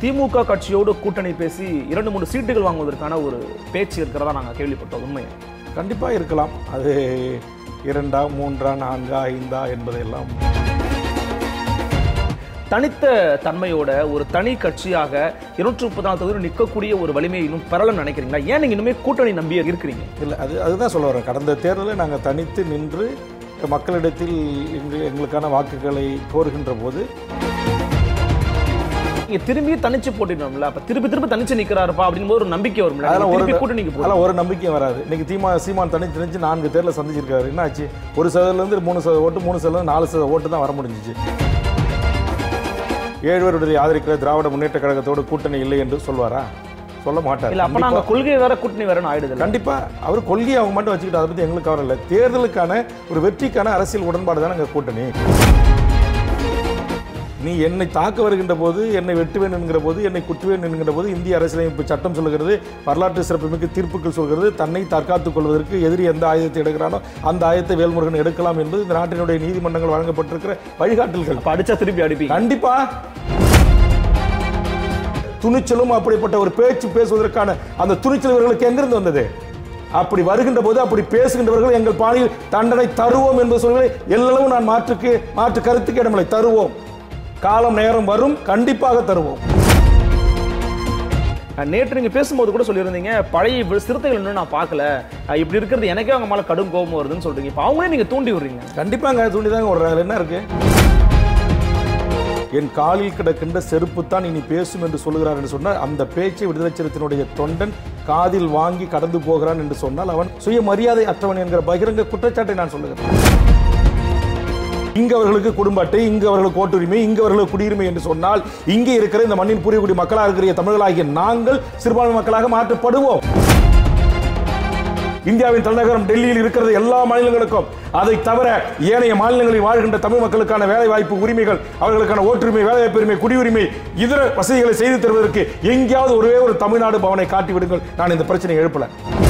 திமுக கட்சியோடு கூட்டணி பேசி இரண்டு மூணு சீட்டுகள் வாங்குவதற்கான ஒரு பேச்சு இருக்கிறதா நாங்கள் கேள்விப்பட்டோம் உண்மை கண்டிப்பாக இருக்கலாம் அது இரண்டா மூன்றா நான்கா ஐந்தா என்பதையெல்லாம் தனித்த தன்மையோட ஒரு தனி கட்சியாக இருநூற்றி முப்பத்தி நாலு தொகுதியில் நிற்கக்கூடிய ஒரு வலிமையை இன்னும் பெறலன்னு நினைக்கிறீங்களா ஏன் நீங்க இன்னுமே கூட்டணி நம்பியே இருக்கிறீங்க இல்லை அது அதுதான் சொல்ல வரேன் கடந்த தேர்தலில் நாங்கள் தனித்து நின்று மக்களிடத்தில் எங்க எங்களுக்கான வாக்குகளை கோருகின்ற போது நீங்க திரும்பி தனிச்சு போட்டிடணும்ல அப்ப திருப்பி திருப்பி தனிச்சு நிக்கிறாருப்பா அப்படின்னு போது ஒரு நம்பிக்கை வரும் அதெல்லாம் ஒரு திருப்பி கூட்டணிக்கு போகலாம் அதெல்லாம் ஒரு நம்பிக்கையும் வராது இன்னைக்கு தீமா சீமான் தனித்து நினைச்சு நான்கு தேர்தலில் சந்திச்சிருக்காரு என்னாச்சு ஒரு சதவீதத்துலேருந்து மூணு சதவீத ஓட்டு மூணு சதவீதம் நாலு சதவீத ஓட்டு தான் வர முடிஞ்சிச்சு ஏழு பேருடைய ஆதரிக்கிற திராவிட முன்னேற்ற கழகத்தோடு கூட்டணி இல்லை என்று சொல்வாரா சொல்ல மாட்டார் இல்ல அப்ப நாங்க கொள்கை வேற கூட்டணி வேறன்னு ஆயிடுது கண்டிப்பா அவர் கொள்கையை அவங்க மட்டும் வச்சுக்கிட்டு அதை பத்தி எங்களுக்கு கவலை இல்லை தேர்தலுக்கான ஒரு வெற்றிக்கான அரசியல் உடன்பாடு தானே எங்க கூட்டணி நீ என்னை தாக்க வருகின்ற போது என்னை வெட்டுவேன் என்கிற போது என்னை குட்டுவேன் என்கிற போது இந்திய அரசியலமைப்பு சட்டம் சொல்கிறது வரலாற்று சிறப்புமிக்க தீர்ப்புகள் சொல்கிறது தன்னை தற்காத்துக் கொள்வதற்கு எதிரி எந்த ஆயுதத்தை எடுக்கிறானோ அந்த ஆயுதத்தை வேல்முருகன் எடுக்கலாம் என்பது இந்த நாட்டினுடைய நீதிமன்றங்கள் வழங்கப்பட்டிருக்கிற வழிகாட்டல்கள் அப்ப அடிச்சா திருப்பி அடிப்பீங்க கண்டிப்பா துணிச்சலும் அப்படிப்பட்ட ஒரு பேச்சு பேசுவதற்கான அந்த துணிச்சல் இவர்களுக்கு எங்கிருந்து வந்தது அப்படி வருகின்ற போது அப்படி பேசுகின்றவர்கள் எங்கள் பாணியில் தண்டனை தருவோம் என்று சொல்வதை எல்லளவும் நான் மாற்றுக்கு மாற்று கருத்துக்கு இடமில்லை தருவோம் காலம் நேரம் வரும் கண்டிப்பாக தருவோம் அஹ் நேற்று நீங்க பேசும்போது கூட சொல்லியிருந்தீங்க பழைய வி- சிறுத்தைகள் இன்னும் நான் பார்க்கல அஹ் இப்படி இருக்கிறது எனக்கே அவங்க மேல கடும் கோபம் வருதுன்னு சொல்றீங்க இப்ப அவங்களே நீங்க தூண்டி விடுறீங்க கண்டிப்பாங்க துணிதாங்க விடுறேன் அதுல என்ன இருக்கு என் காலில் கிடக்கின்ற செருப்பு தான் இனி பேசும் என்று சொல்லுகிறார் என்று சொன்னால் அந்த பேச்சை விடுதலை சிறுத்தையினுடைய தொண்டன் காதில் வாங்கி கடந்து போகிறான் என்று சொன்னால் அவன் சுயமரியாதை அற்றவன் என்கிற பகிரங்க குற்றச்சாட்டை நான் சொல்லுகிறேன் இங்க அவர்களுக்கு குடும்ப அட்டை இங்க அவர்களுக்கு ஓட்டுரிமை இங்க அவர்களுக்கு குடியுரிமை என்று சொன்னால் இங்கே இருக்கிற இந்த மண்ணின் புரியக்கூடிய மக்களாக இருக்கிற தமிழர்களாகிய நாங்கள் சிறுபான்மை மக்களாக மாற்றப்படுவோம் இந்தியாவின் தலைநகரம் டெல்லியில் இருக்கிறது எல்லா மாநிலங்களுக்கும் அதை தவிர ஏனைய மாநிலங்களில் வாழ்கின்ற தமிழ் மக்களுக்கான வேலை வாய்ப்பு உரிமைகள் அவர்களுக்கான ஓட்டுரிமை வேலைவாய்ப்பு உரிமை குடியுரிமை இதர வசதிகளை செய்து தருவதற்கு எங்கேயாவது ஒரே ஒரு தமிழ்நாடு பவனை காட்டி விடுங்கள் நான் இந்த பிரச்சனையை எழுப்பல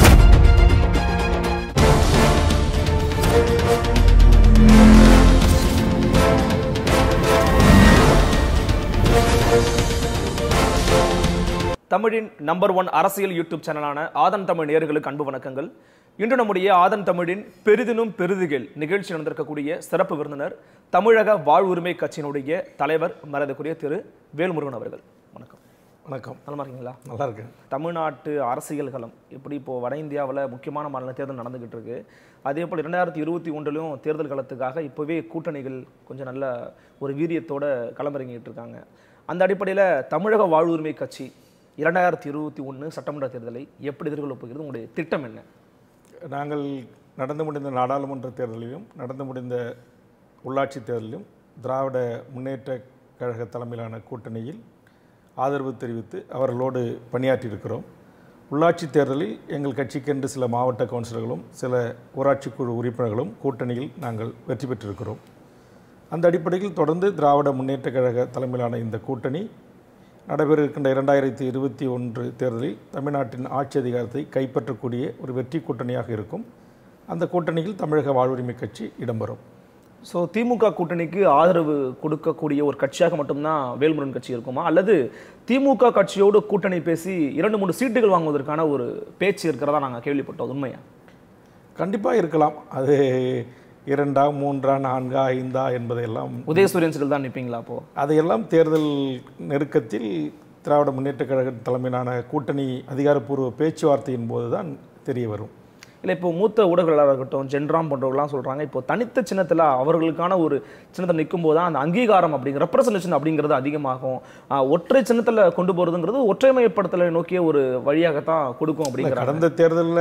தமிழின் நம்பர் ஒன் அரசியல் யூடியூப் சேனலான ஆதன் தமிழ் நேயர்களுக்கு அன்பு வணக்கங்கள் இன்று நம்முடைய ஆதன் தமிழின் பெரிதினும் பெரிதுகள் நிகழ்ச்சி நடந்திருக்கக்கூடிய சிறப்பு விருந்தினர் தமிழக வாழ்வுரிமை கட்சியினுடைய தலைவர் மரியாதைக்குரிய திரு வேல்முருகன் அவர்கள் வணக்கம் வணக்கம் நலமா இருக்கீங்களா நல்லா இருக்கேன் தமிழ்நாட்டு அரசியல் களம் எப்படி இப்போ வட இந்தியாவில் முக்கியமான மாநில தேர்தல் நடந்துகிட்டு இருக்கு அதே போல் இரண்டாயிரத்தி இருபத்தி ஒன்றிலும் தேர்தல் களத்துக்காக இப்போவே கூட்டணிகள் கொஞ்சம் நல்ல ஒரு வீரியத்தோட களமிறங்கிட்டு இருக்காங்க அந்த அடிப்படையில் தமிழக வாழ்வுரிமை கட்சி இரண்டாயிரத்தி இருபத்தி ஒன்று சட்டமன்ற தேர்தலை எப்படி எதிர்கொள்ளப் போகிறது உங்களுடைய திட்டம் என்ன நாங்கள் நடந்து முடிந்த நாடாளுமன்ற தேர்தலிலும் நடந்து முடிந்த உள்ளாட்சி தேர்தலிலும் திராவிட முன்னேற்ற கழக தலைமையிலான கூட்டணியில் ஆதரவு தெரிவித்து அவர்களோடு பணியாற்றியிருக்கிறோம் உள்ளாட்சி தேர்தலில் எங்கள் கட்சிக்கென்று சில மாவட்ட கவுன்சிலர்களும் சில ஊராட்சி குழு உறுப்பினர்களும் கூட்டணியில் நாங்கள் வெற்றி பெற்றிருக்கிறோம் அந்த அடிப்படையில் தொடர்ந்து திராவிட முன்னேற்ற கழக தலைமையிலான இந்த கூட்டணி நடைபெற இருக்கின்ற இரண்டாயிரத்தி இருபத்தி ஒன்று தேர்தலில் தமிழ்நாட்டின் ஆட்சி அதிகாரத்தை கைப்பற்றக்கூடிய ஒரு வெற்றி கூட்டணியாக இருக்கும் அந்த கூட்டணியில் தமிழக வாழ்வுரிமை கட்சி இடம்பெறும் ஸோ திமுக கூட்டணிக்கு ஆதரவு கொடுக்கக்கூடிய ஒரு கட்சியாக மட்டும்தான் வேல்முருகன் கட்சி இருக்குமா அல்லது திமுக கட்சியோடு கூட்டணி பேசி இரண்டு மூணு சீட்டுகள் வாங்குவதற்கான ஒரு பேச்சு இருக்கிறதா நாங்கள் கேள்விப்பட்டோம் உண்மையா கண்டிப்பாக இருக்கலாம் அது இரண்டா மூன்றா நான்கா ஐந்தா என்பதையெல்லாம் உதயசூரியன் சிறில் தான் நிற்பீங்களா அப்போ அதையெல்லாம் தேர்தல் நெருக்கத்தில் திராவிட முன்னேற்ற கழக தலைமையிலான கூட்டணி அதிகாரப்பூர்வ பேச்சுவார்த்தையின் போது தான் தெரிய வரும் இல்லை இப்போ மூத்த ஊடகங்களாக இருக்கட்டும் ஜென்ராம் போன்றவர்கள்லாம் சொல்கிறாங்க இப்போ தனித்த சின்னத்தில் அவர்களுக்கான ஒரு சின்னத்தை நிற்கும் போது தான் அந்த அங்கீகாரம் அப்படிங்கிற ரெப்ரசன்டேஷன் அப்படிங்கிறது அதிகமாகும் ஆஹ் ஒற்றை சின்னத்தில் கொண்டு போகிறதுங்கிறது ஒற்றைமைப்படுத்தலை நோக்கிய ஒரு வழியாகத்தான் கொடுக்கும் அப்படிங்கிற கடந்த தேர்தலில்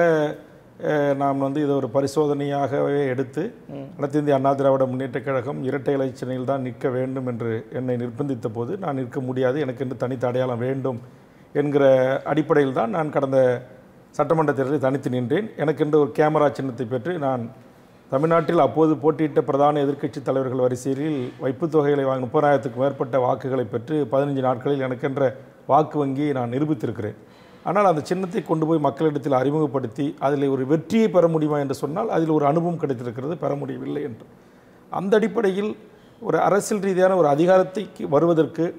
நாம் வந்து இதை ஒரு பரிசோதனையாகவே எடுத்து அனைத்து இந்திய அண்ணா திராவிட முன்னேற்ற கழகம் இரட்டை இலைச்சனையில் தான் நிற்க வேண்டும் என்று என்னை நிர்பந்தித்த போது நான் நிற்க முடியாது எனக்கு என்று தனித்த அடையாளம் வேண்டும் என்கிற அடிப்படையில் தான் நான் கடந்த சட்டமன்ற தேர்தலில் தனித்து நின்றேன் எனக்கென்று ஒரு கேமரா சின்னத்தை பெற்று நான் தமிழ்நாட்டில் அப்போது போட்டியிட்ட பிரதான எதிர்க்கட்சி தலைவர்கள் வரிசையில் வைப்புத் தொகைகளை வாங்க முப்பதாயிரத்துக்கு மேற்பட்ட வாக்குகளை பெற்று பதினஞ்சு நாட்களில் எனக்கென்ற வாக்கு வங்கியை நான் நிரூபித்திருக்கிறேன் ஆனால் அந்த சின்னத்தை கொண்டு போய் மக்களிடத்தில் அறிமுகப்படுத்தி அதில் ஒரு வெற்றியை பெற முடியுமா என்று சொன்னால் அதில் ஒரு அனுபவம் கிடைத்திருக்கிறது பெற முடியவில்லை என்று அந்த அடிப்படையில் ஒரு அரசியல் ரீதியான ஒரு அதிகாரத்தை வருவதற்கு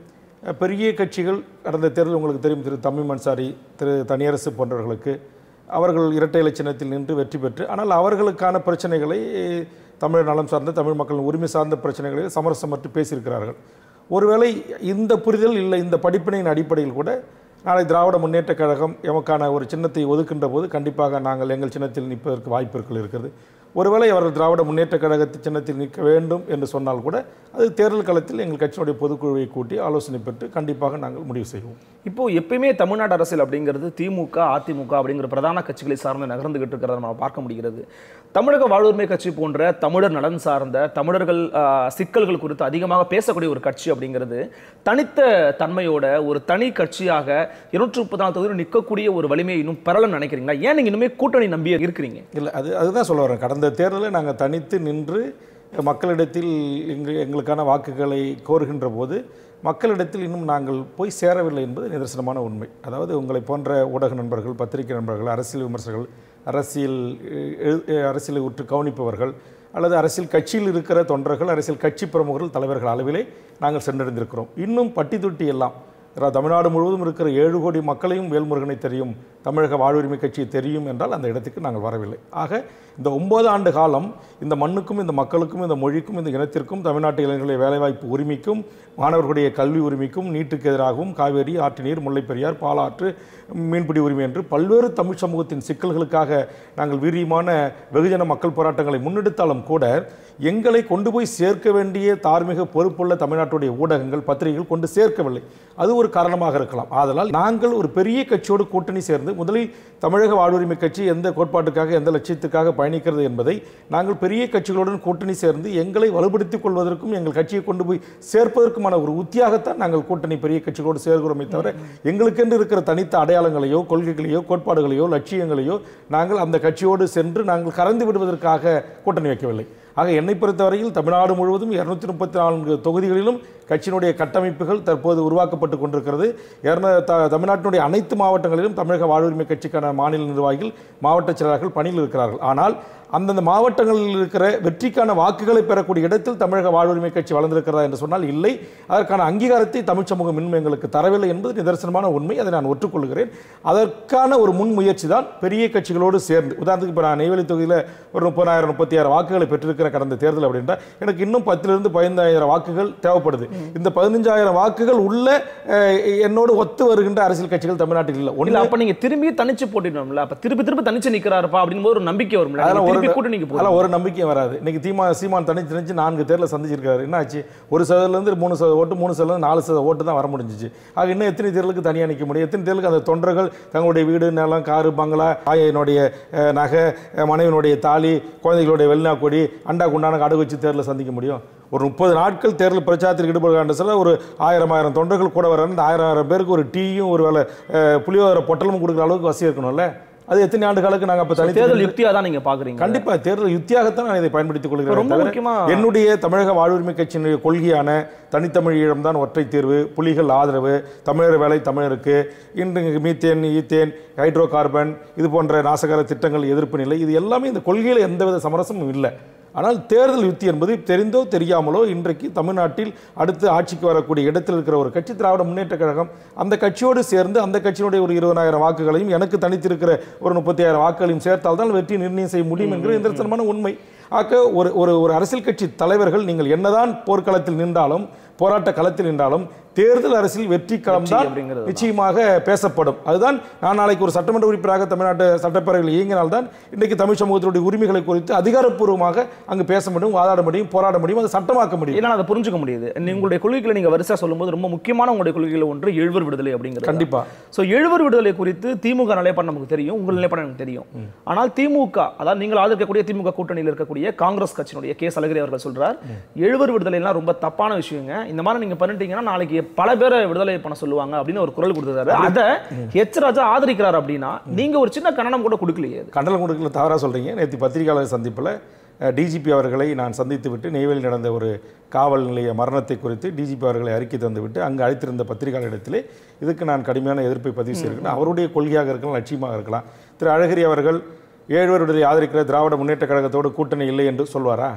அஹ், பெரிய கட்சிகள் கடந்த தேர்தல் உங்களுக்கு தெரியும் திரு தமிழ் அன்சாரி திரு தனியரசு போன்றவர்களுக்கு அவர்கள் இரட்டை இலை சின்னத்தில் நின்று வெற்றி பெற்று ஆனால் அவர்களுக்கான பிரச்சனைகளை தமிழ் நலம் சார்ந்த தமிழ் மக்களின் உரிமை சார்ந்த பிரச்சனைகளை சமரசமற்று பேசியிருக்கிறார்கள் ஒருவேளை இந்த புரிதல் இல்லை இந்த படிப்பினையின் அடிப்படையில் கூட நாளை திராவிட முன்னேற்றக் கழகம் எமக்கான ஒரு சின்னத்தை ஒதுக்கின்ற போது கண்டிப்பாக நாங்கள் எங்கள் சின்னத்தில் நிற்பதற்கு வாய்ப்புகள் இருக்கிறது ஒருவேளை அவர்கள் திராவிட முன்னேற்றக் கழகத்து சின்னத்தில் நிற்க வேண்டும் என்று சொன்னால் கூட அது தேர்தல் களத்தில் எங்கள் கட்சியினுடைய பொதுக்குழுவை கூட்டி ஆலோசனை பெற்று கண்டிப்பாக நாங்கள் முடிவு செய்வோம் இப்போ எப்பயுமே தமிழ்நாடு அரசியல் அப்படிங்கிறது திமுக அதிமுக அப்படிங்கிற பிரதான கட்சிகளை சார்ந்து நகர்ந்துகிட்டு இருக்கிறத நம்ம பார்க்க முடிகிறது தமிழக வாழ்வுரிமை கட்சி போன்ற தமிழர் நலன் சார்ந்த தமிழர்கள் ஆஹ், சிக்கல்கள் குறித்து அதிகமாக பேசக்கூடிய ஒரு கட்சி அப்படிங்கிறது தனித்த தன்மையோட ஒரு தனி கட்சியாக இருநூற்றி முப்பத்தி நாலு தொகுதியில் நிற்கக்கூடிய ஒரு வலிமையை இன்னும் பெறலன்னு நினைக்கிறீங்களா ஏன் நீங்க இன்னுமே கூட்டணி நம்பியே இருக்கிறீங்க இல்லை அது அதுதான் சொல்ல வரேன் கடந்த தேர்தலில் நாங்கள் தனித்து நின்று மக்களிடத்தில் எங்கள் எங்களுக்கான வாக்குகளை கோருகின்ற போது மக்களிடத்தில் இன்னும் நாங்கள் போய் சேரவில்லை என்பது நிதர்சனமான உண்மை அதாவது உங்களை போன்ற ஊடக நண்பர்கள் பத்திரிகை நண்பர்கள் அரசியல் விமர்சகர்கள் அரசியல் எழு- அரசியலை உற்று கவனிப்பவர்கள் அல்லது அரசியல் கட்சியில் இருக்கிற தொண்டர்கள் அரசியல் கட்சி பிரமுகர்கள் தலைவர்கள் அளவிலே நாங்கள் சென்றடைந்திருக்கிறோம் இன்னும் பட்டி தொட்டி எல்லாம் ரா- தமிழ்நாடு முழுவதும் இருக்கிற ஏழு கோடி மக்களையும் வேல்முருகனை தெரியும் தமிழக வாழ்வுரிமை கட்சியை தெரியும் என்றால் அந்த இடத்துக்கு நாங்கள் வரவில்லை ஆக இந்த ஒன்பது ஆண்டு காலம் இந்த மண்ணுக்கும் இந்த மக்களுக்கும் இந்த மொழிக்கும் இந்த இனத்திற்கும் தமிழ்நாட்டு இளைஞர்களுடைய வேலைவாய்ப்பு உரிமைக்கும் மாணவர்களுடைய கல்வி உரிமைக்கும் நீட்டுக்கு எதிராகவும் காவேரி ஆற்று நீர் முல்லைப்பெரியார் பாலாற்று மீன்பிடி உரிமை என்று பல்வேறு தமிழ் சமூகத்தின் சிக்கல்களுக்காக நாங்கள் வீரியமான வெகுஜன மக்கள் போராட்டங்களை முன்னெடுத்தாலும் கூட எங்களை கொண்டு போய் சேர்க்க வேண்டிய தார்மீக பொறுப்புள்ள தமிழ்நாட்டுடைய ஊடகங்கள் பத்திரிகைகள் கொண்டு சேர்க்கவில்லை அது ஒரு காரணமாக இருக்கலாம் ஆதலால் நாங்கள் ஒரு பெரிய கட்சியோடு கூட்டணி சேர்ந்து முதலில் தமிழக வாழ்வுரிமை கட்சி எந்த கோட்பாட்டுக்காக எந்த லட்சியத்துக்காக பயணிக்கிறது என்பதை நாங்கள் பெரிய கட்சிகளுடன் கூட்டணி சேர்ந்து எங்களை வலுப்படுத்திக் கொள்வதற்கும் எங்கள் கட்சியை கொண்டு போய் சேர்ப்பதற்குமான ஒரு உத்தியாகத்தான் நாங்கள் கூட்டணி பெரிய கட்சிகளோடு சேர்கிறோமே தவிர எங்களுக்கென்று இருக்கிற தனித்த அடையாளங்களையோ கொள்கைகளையோ கோட்பாடுகளையோ லட்சியங்களையோ நாங்கள் அந்த கட்சியோடு சென்று நாங்கள் கறந்து விடுவதற்காக கூட்டணி வைக்கவில்லை ஆக என்னை பொறுத்தவரையில் தமிழ்நாடு முழுவதும் இருநூத்தி முப்பத்தி நான்கு தொகுதிகளிலும் கட்சியினுடைய கட்டமைப்புகள் தற்போது உருவாக்கப்பட்டு கொண்டிருக்கிறது இருநூ- த- தமிழ்நாட்டினுடைய அனைத்து மாவட்டங்களிலும் தமிழக வாழ்வுரிமை கட்சிக்கான மாநில நிர்வாகிகள் மாவட்ட செயலாளர்கள் பணியில் இருக்கிறார்கள் ஆனால் அந்தந்த மாவட்டங்களில் இருக்கிற வெற்றிக்கான வாக்குகளை பெறக்கூடிய இடத்தில் தமிழக வாழ்வுரிமை கட்சி வளர்ந்திருக்கிறதா என்று சொன்னால் இல்லை அதற்கான அங்கீகாரத்தை தமிழ் சமூகம் இன்னும் எங்களுக்கு தரவில்லை என்பது நிதர்சனமான உண்மை அதை நான் ஒற்றுக்கொள்கிறேன் அதற்கான ஒரு முன்முயற்சி தான் பெரிய கட்சிகளோடு சேர்ந்து உதாரணத்துக்கு இப்போ நான் நெய்வேலி தொகுதியில் ஒரு முப்பதாயிரம் முப்பத்தி ஆயிரம் வாக்குகளை பெற்றிருக்கிற கடந்த தேர்தல் அப்படின்றா எனக்கு இன்னும் பத்திலிருந்து பதினைந்தாயிரம் வாக்குகள் தேவைப்படுது இந்த பதினஞ்சாயிரம் வாக்குகள் உள்ள அஹ், என்னோடு ஒத்து வருகின்ற அரசியல் கட்சிகள் தமிழ்நாட்டில் இல்லை இல்ல ஒன்று அப்ப நீங்க திரும்பி தனிச்சு போட்டிடணும்ல அப்ப திருப்பி திருப்பி தனிச்சு நிக்கிறாருப்பா அப்படின்னு ஒரு நம்பிக்கை வரும்ல அதெல்லாம் நீங்க ஒரு திருப்பி கூட்டணிக்கு போகலாம் அதெல்லாம் ஒரு நம்பிக்கையும் வராது இன்னைக்கு தீமா சீமான் தனிச்சு தனிச்சு நான்கு தேர்தலில் சந்திச்சிருக்காரு என்ன ஆச்சு ஒரு சதவீதம்லேருந்து மூணு சதவீத ஓட்டு மூணு சதவீதம் நாலு சதவீத ஓட்டு தான் வர முடிஞ்சிச்சு ஆக இன்னும் எத்தனை தேர்தலுக்கு தனியாக நிற்க முடியும் எத்தனை தேர்தலுக்கு அந்த தொண்டர்கள் தங்களுடைய வீடு நிலம் காரு பங்களா தாயினுடைய அஹ், நகை அஹ், மனைவியினுடைய தாலி குழந்தைகளுடைய வெள்ளினா கொடி அண்டா குண்டான அடகு வச்சு தேர்தலில் சந்திக்க முடியும் ஒரு முப்பது நாட்கள் தேர்தல் பிரச்சாரத்தில் ஈடுபடுகின்ற சில ஒரு ஆயிரம் ஆயிரம் தொண்டர்கள் கூட வர இந்த ஆயிரம் ஆயிரம் பேருக்கு ஒரு டீயும் ஒரு வேலை அஹ், புளியோதரை பொட்டலமும் கொடுக்குற அளவுக்கு வசதி இருக்கணும்ல அது எத்தனை ஆண்டுகளுக்கு நாங்கள் அப்போ தனி தேர்தல் யுக்தியா தான் நீங்க பாக்குறீங்க கண்டிப்பா தேர்தல் யுத்தியாகத்தான் நான் இதை பயன்படுத்திக் கொள்கிறேன் ரொம்ப தவிர முக்கியமா என்னுடைய தமிழக வாழ்வுரிமை கட்சியினுடைய கொள்கையான தனித்தமிழ் ஈழம்தான் ஒற்றை தீர்வு புலிகள் ஆதரவு தமிழர் வேலை தமிழருக்கு இன்று மீத்தேன் ஈத்தேன் ஹைட்ரோ கார்பன் இது போன்ற நாசகார திட்டங்கள் எதிர்ப்பு நிலை இது எல்லாமே இந்த கொள்கையில் எந்தவித சமரசமும் இல்லை ஆனால் தேர்தல் யுத்தி என்பது தெரிந்தோ தெரியாமலோ இன்றைக்கு தமிழ்நாட்டில் அடுத்து ஆட்சிக்கு வரக்கூடிய இடத்தில் இருக்கிற ஒரு கட்சி திராவிட முன்னேற்ற கழகம் அந்த கட்சியோடு சேர்ந்து அந்த கட்சியினுடைய ஒரு இருபதாயிரம் வாக்குகளையும் எனக்கு தனித்திருக்கிற ஒரு முப்பத்தி ஆயிரம் வாக்குகளையும் சேர்த்தால் தான் வெற்றி நிர்ணயம் செய்ய முடியும் என்கிற நிதர்சனமான உண்மை ஆக ஒரு ஒரு ஒரு அரசியல் கட்சி தலைவர்கள் நீங்கள் என்னதான் போர்க்களத்தில் நின்றாலும் போராட்ட களத்தில் நின்றாலும் தேர்தல் அரசியல் வெற்றி களம் தான் அப்படிங்கிறது தான். நிச்சயமாக பேசப்படும் அதுதான் நான் நாளைக்கு ஒரு சட்டமன்ற உறுப்பினராக தமிழ்நாட்டு சட்டப்பேரவையில் இயங்கினால்தான் இன்றைக்கு தமிழ் சமூகத்தினுடைய உரிமைகளை குறித்து அதிகாரப்பூர்வமாக அங்கு பேச முடியும் வாதாட முடியும் போராட முடியும் அதை சட்டமாக்க முடியும் என்னால அதை புரிஞ்சுக்க முடியுது உங்களுடைய கொள்கைகளை நீங்க வரிசையா சொல்லும்போது ரொம்ப முக்கியமான உங்களுடைய கொள்கைகள் ஒன்று எழுவர் விடுதலை அப்படிங்கிறது கண்டிப்பா சோ எழுவர் விடுதலை குறித்து திமுக நிலைப்பாடு நமக்கு தெரியும் உங்கள் நிலைப்பாடு எனக்கு தெரியும் ஆனால் திமுக அதாவது நீங்கள் ஆதரிக்கக்கூடிய திமுக கூட்டணியில் இருக்கக்கூடிய காங்கிரஸ் கட்சியினுடைய கே சலகிரி அவர்கள் சொல்றார் எழுவர் விடுதலை எல்லாம் ரொம்ப தப்பான விஷயங்க இந்த மாதிரி நீங்க பண்ணிட்டீங்கன்னா நாளைக்கு பல பேரை விடுதலை பண்ண சொல்லுவாங்க அப்படின்னு ஒரு குரல் கொடுத்தாரு அதை எச் ராஜா ஆதரிக்கிறார் அப்படின்னா நீங்க ஒரு சின்ன கண்டனம் கூட கொடுக்கலையே அது. கண்டனம் கொடுக்கல தவறாக சொல்கிறீங்க நேற்று பத்திரிகையாளர் சந்திப்பில் டிஜிபி அவர்களை நான் சந்தித்து விட்டு நெய்வேலியில் நடந்த ஒரு காவல் நிலைய மரணத்தை குறித்து டிஜிபி அவர்களை அறிக்கை தந்துவிட்டு அங்கு அழைத்திருந்த பத்திரிகையாளரிடத்திலே இதுக்கு நான் கடுமையான எதிர்ப்பை பதிவு செய்திருக்கேன் அவருடைய கொள்கையாக இருக்கலாம் லட்சியமாக இருக்கலாம் திரு அழகிரி அவர்கள் ஏழுவர் விடுதலை ஆதரிக்கிற திராவிட முன்னேற்ற கழகத்தோடு கூட்டணி இல்லை என்று சொல்வாரா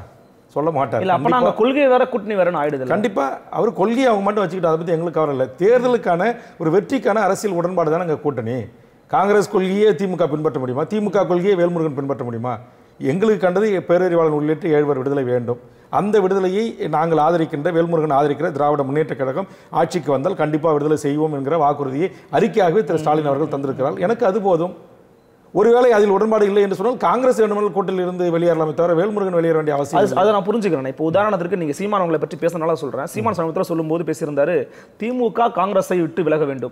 சொல்ல மாட்டார் இல்ல அப்ப நாங்க கொள்கை வேற கூட்டணி வேறன்னு ஆயிடுது கண்டிப்பா அவர் கொள்கையை அவங்க மட்டும் வச்சுக்கிட்டு அதை பத்தி எங்களுக்கு கவலை இல்லை தேர்தலுக்கான ஒரு வெற்றிக்கான அரசியல் உடன்பாடு தானே எங்க கூட்டணி காங்கிரஸ் கொள்கையே திமுக பின்பற்ற முடியுமா திமுக கொள்கையை வேல்முருகன் பின்பற்ற முடியுமா எங்களுக்கு கண்டது பேரறிவாளன் உள்ளிட்ட ஏழ்வர் விடுதலை வேண்டும் அந்த விடுதலையை நாங்கள் ஆதரிக்கின்ற வேல்முருகன் ஆதரிக்கிற திராவிட முன்னேற்ற கழகம் ஆட்சிக்கு வந்தால் கண்டிப்பாக விடுதலை செய்வோம் என்கிற வாக்குறுதியை அறிக்கையாகவே திரு ஸ்டாலின் அவர்கள் தந்திருக்கிறார் எனக்கு அது போதும் ஒருவேளை அதில் உடன்பாடு இல்லை என்று சொன்னால் காங்கிரஸ் வேண்டுமானால் கூட்டணியில் இருந்து வெளியேறலாமே தவிர வேல்முருகன் வெளியேற வேண்டிய அவசியம் அது அதை நான் புரிஞ்சுக்கிறேன் இப்போ உதாரணத்திற்கு நீங்க சீமான் அவங்களை பற்றி பேசுறதுனால சொல்றேன் சீமான் சமீபத்தில் சொல்லும்போது பேசியிருந்தாரு திமுக காங்கிரஸை விட்டு விலக வேண்டும்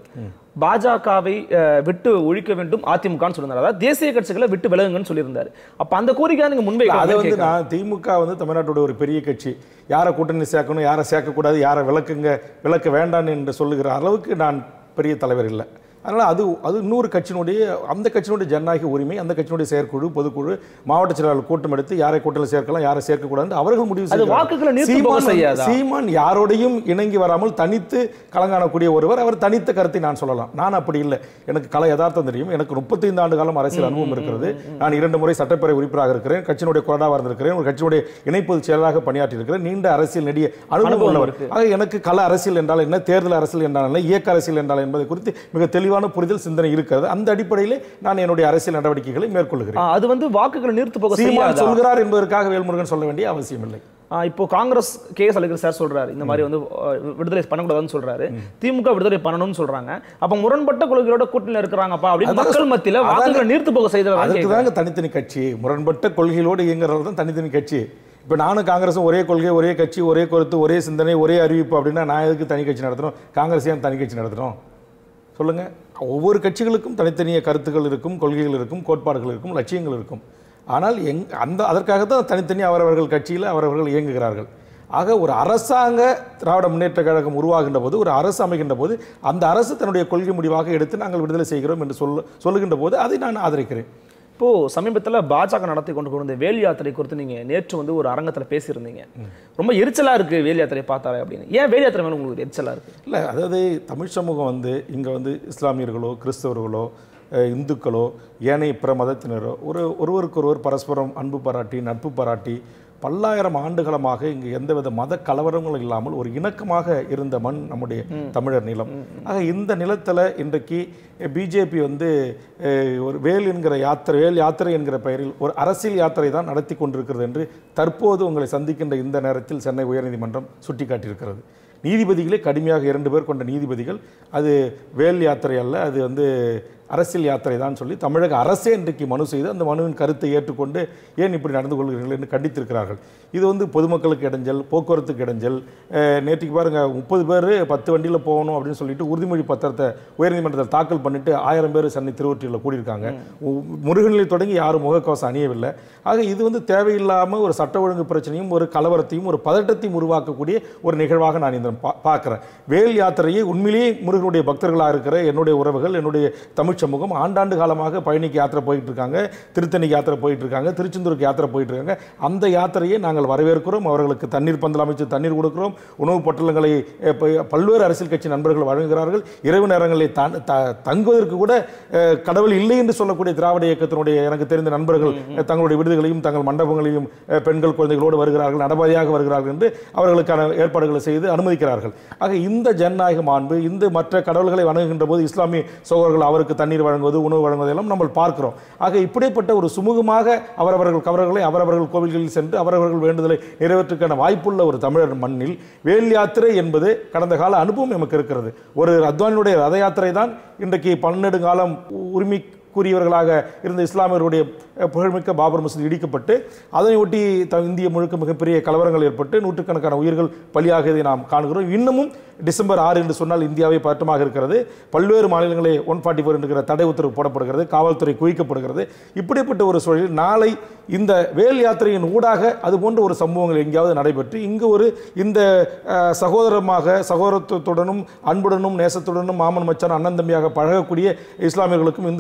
பாஜகவை அஹ், விட்டு ஒழிக்க வேண்டும் அதிமுகன்னு சொல்லியிருந்தாரு அதாவது தேசிய கட்சிகளை விட்டு விலகுங்கன்னு சொல்லியிருந்தாரு அப்ப அந்த கோரிக்கை நீங்க அதை முன்வைக்க வந்து நான் திமுக வந்து தமிழ்நாட்டோட ஒரு பெரிய கட்சி யாரை கூட்டணி சேர்க்கணும் யாரை சேர்க்கக்கூடாது யாரை விளக்குங்க விளக்க வேண்டாம் என்று சொல்லுகிற அளவுக்கு நான் பெரிய தலைவர் இல்லை அதனால் அது அது இன்னொரு கட்சியினுடைய அந்த கட்சியினுடைய ஜனநாயக உரிமை அந்த கட்சியினுடைய செயற்குழு பொதுக்குழு மாவட்ட செயலாளர் கூட்டம் எடுத்து யாரை கூட்டத்தில் சேர்க்கலாம் யாரை சேர்க்கக்கூடாது அவர்கள் முடிவு அது செய்கிறார்கள். வாக்குகளை நீர்த்து போக சீமான் வந்து- செய்யாதா? சீமான் யாரோடையும் இணங்கி வராமல் தனித்து கலங்காணக்கூடிய ஒருவர் அவர் தனித்த கருத்தை நான் சொல்லலாம் நான் அப்படி இல்லை எனக்கு கல யதார்த்தம் தெரியும் எனக்கு முப்பத்தைந்து ஆண்டு காலம் அரசியல் அனுபவம் இருக்கிறது நான் இரண்டு முறை சட்டப்பேரவை உறுப்பினராக இருக்கிறேன் கட்சியினுடைய கொறடாவாக இருந்திருக்கிறேன் ஒரு கட்சியினுடைய இணைப்பு செயலராக பணியாற்றி இருக்கிறேன் நீண்ட அரசியல் நெடிய அனுபவம் அனுபவம் உள்ளவர் இருக்கு. ஆக எனக்கு கள அரசியல் என்றால் என்ன தேர்தல் அரசியல் என்றால் என்ன இயக்க அரசியல் என்றால் என்பதை குறித்து மிக தெளிவான புரிதல் சிந்தனை இருக்கிறது அந்த அடிப்படையிலே நான் என்னுடைய அரசியல் நடவடிக்கைகளை மேற்கொள்கிறேன் ஆ, அது வந்து வாக்குகளை நீர்த்து போக சீமான் செய்யாதா சொல்கிறார் என்பதற்காக வேல்முருகன் சொல்ல வேண்டிய அவசியம் இல்லை ஆ, இப்போ Congress K S Alagiri sir சொல்றாரு இந்த மாதிரி வந்து அஹ், விடுதலை பண்ணக்கூடாதுன்னு சொல்றாரு திமுக விடுதலை பண்ணணும்னு சொல்றாங்க அப்ப முரண்பட்ட கொள்கையோட கூட்டணியில் இருக்கிறாங்கப்பா அப்படின்னு அதான் மக்கள் மத்தியில வாக்குகளை நீர்த்து போக செய்ததான் அதற்கு தாங்க தனித்தனி கட்சி முரண்பட்ட கொள்கைகளோடு இயங்குறது தான் தனித்தனி கட்சி இப்போ நானும் காங்கிரஸும் ஒரே கொள்கை ஒரே கட்சி ஒரே கருத்து ஒரே சிந்தனை ஒரே அறிவிப்பு அப்படின்னா நான் எதுக்கு தனி கட்சி நடத்துறோம் காங்கிரஸ் ஏன் தனி கட்சி நடத்துறோம் சொல்லுங்க ஒவ்வொரு கட்சிகளுக்கும் தனித்தனிய கருத்துக்கள் இருக்கும் கொள்கைகள் இருக்கும் கோட்பாடுகள் இருக்கும் லட்சியங்கள் இருக்கும் ஆனால் எங் அந்த அதற்காக தான் தனித்தனி அவரவர்கள் கட்சியில் அவரவர்கள் இயங்குகிறார்கள் ஆக ஒரு அரசாங்க திராவிட முன்னேற்ற கழகம் உருவாகின்ற போது ஒரு அரசு அமைகின்ற போது அந்த அரசு தன்னுடைய கொள்கை முடிவாக எடுத்து நாங்கள் விடுதலை செய்கிறோம் என்று சொல்ல சொல்லுகின்ற போது அதை நான் ஆதரிக்கிறேன் இப்போ சமீபத்துல பாஜக நடத்தி கொண்டு போன இந்த வேல் யாத்திரை குறித்து நீங்க நேற்று வந்து ஒரு அரங்கத்துல பேசியிருந்தீங்க ரொம்ப எரிச்சலா இருக்கு வேல் யாத்திரை பார்த்தாலே அப்படின்னு ஏன் வேல் யாத்திரை மேல உங்களுக்கு எரிச்சலா இருக்கு இல்லை அதாவது தமிழ் சமூகம் வந்து இங்கே வந்து இஸ்லாமியர்களோ கிறிஸ்தவர்களோ அஹ், இந்துக்களோ ஏனைய பிற மதத்தினரோ ஒரு ஒருவருக்கொருவர் பரஸ்பரம் அன்பு பாராட்டி நட்பு பாராட்டி பல்லாயிரம் ஆண்டுகளமாக இங்கு எந்தவித மத கலவரங்களும் இல்லாமல் ஒரு இணக்கமாக இருந்த மண் நம்முடைய தமிழர் நிலம் ஆக இந்த நிலத்தில் இன்றைக்கு பிஜேபி வந்து அஹ், ஒரு வேல் என்கிற யாத்திரை வேல் யாத்திரை என்கிற பெயரில் ஒரு அரசியல் யாத்திரை தான் நடத்தி கொண்டிருக்கிறது என்று தற்போது உங்களை சந்திக்கின்ற இந்த நேரத்தில் சென்னை உயர்நீதிமன்றம் சுட்டிக்காட்டியிருக்கிறது நீதிபதிகளே கடுமையாக இரண்டு பேர் கொண்ட நீதிபதிகள் அது வேல் யாத்திரை அல்ல அது வந்து அரசியல் யாத்திரை தான் சொல்லி தமிழக அரசே இன்றைக்கு மனு செய்து அந்த மனுவின் கருத்தை ஏற்றுக்கொண்டு ஏன் இப்படி நடந்து கொள்கிறீர்கள் என்று கண்டித்திருக்கிறார்கள் இது வந்து பொதுமக்களுக்கு இடைஞ்சல் போக்குவரத்துக்கு இடைஞ்சல் அஹ், நேற்றுக்கு பாருங்க முப்பது பேர் பத்து வண்டியில் போகணும் அப்படின்னு சொல்லிட்டு உறுதிமொழி பத்திரத்தை உயர்நீதிமன்றத்தில் தாக்கல் பண்ணிட்டு ஆயிரம் பேர் சென்னை திருவொற்றியில் கூடியிருக்காங்க உ- முருகனில் தொடங்கி யாரும் முகக்கவசம் அணியவில்லை ஆக இது வந்து தேவையில்லாமல் ஒரு சட்ட ஒழுங்கு பிரச்சனையும் ஒரு கலவரத்தையும் ஒரு பதட்டத்தையும் உருவாக்கக்கூடிய ஒரு நிகழ்வாக நான் இந்த பா- பார்க்கிறேன் வேல் யாத்திரையை உண்மையிலேயே முருகனுடைய பக்தர்களாக இருக்கிற என்னுடைய உறவுகள் என்னுடைய தமிழ் சமூகம் ஆண்டாண்டு காலமாக பழனிக்கு யாத்திரை போயிட்டு இருக்காங்க திருத்தணிக்கு யாத்திரை போயிட்டு இருக்காங்க திருச்செந்தூருக்கு யாத்திரை போயிட்டு இருக்காங்க அந்த யாத்திரையை நாங்கள் வரவேற்கிறோம் அவர்களுக்கு தண்ணீர் பந்தல் அமைச்சு தண்ணீர் கொடுக்கிறோம் உணவு பொட்டலங்களை அஹ், ப- பல்வேறு அரசியல் கட்சி நண்பர்கள் வழங்குகிறார்கள் இரவு நேரங்களில் தன்- த- தங்குவதற்கு கூட அஹ், கடவுள் இல்லை என்று சொல்லக்கூடிய திராவிட இயக்கத்தினுடைய எனக்கு தெரிந்த நண்பர்கள் அஹ், தங்களுடைய விடுதிகளையும் தங்கள் மண்டபங்களையும் அஹ், பெண்கள் குழந்தைகளோடு வருகிறார்கள் நடபாதையாக வருகிறார்கள் என்று அவர்களுக்கான ஏற்பாடுகளை செய்து அனுமதிக்கிறார்கள் ஆக இந்த ஜனநாயக மாண்பு இந்த மற்ற கடவுள்களை வணங்குகின்ற போது இஸ்லாமிய சகோதரர்கள் அவருக்கு தண்ணீர் வழங்குவது உணவு வழங்குவதெல்லாம் நம்ம பார்க்கிறோம் ஆக இப்படிப்பட்ட ஒரு சுமூகமாக அவரவர்கள் கவர்களை அவரவர்கள் கோவில்களில் சென்று அவரவர்கள் வேண்டுதலை நிறைவேற்றுக்கான வாய்ப்புள்ள ஒரு தமிழர் மண்ணில் வேல் யாத்திரை என்பது கடந்த கால அனுபவம் நமக்கு இருக்கிறது ஒரு அத்வானியுடைய ரத யாத்திரை தான் இன்றைக்கு பன்னெடுங்காலம் உரிமை கூறியவர்களாக இருந்த இஸ்லாமியருடைய அஹ், புகழ்மிக்க பாபர் மசூதி இடிக்கப்பட்டு அதனை ஒட்டி த- இந்திய முழுக்க மிகப்பெரிய கலவரங்கள் ஏற்பட்டு நூற்றுக்கணக்கான உயிர்கள் பலியாகியதை நாம் காணுகிறோம் இன்னமும் டிசம்பர் ஆறு என்று சொன்னால் இந்தியாவை பதட்டமாக இருக்கிறது பல்வேறு மாநிலங்களில் ஒன் ஃபார்ட்டி ஃபோர் என்கிற தடை உத்தரவு போடப்படுகிறது காவல்துறை குவிக்கப்படுகிறது இப்படிப்பட்ட ஒரு சூழலில் நாளை இந்த வேல் யாத்திரையின் ஊடாக அது போன்ற ஒரு சம்பவங்கள் எங்கேயாவது நடைபெற்று இங்கு ஒரு இந்த அஹ், சகோதரமாக சகோதரத்துடனும் அன்புடனும் நேசத்துடனும் மாமன் மச்சான் அண்ணன் தம்பியாக பழகக்கூடிய இஸ்லாமியர்களுக்கும் இந்துக்களுக்குமான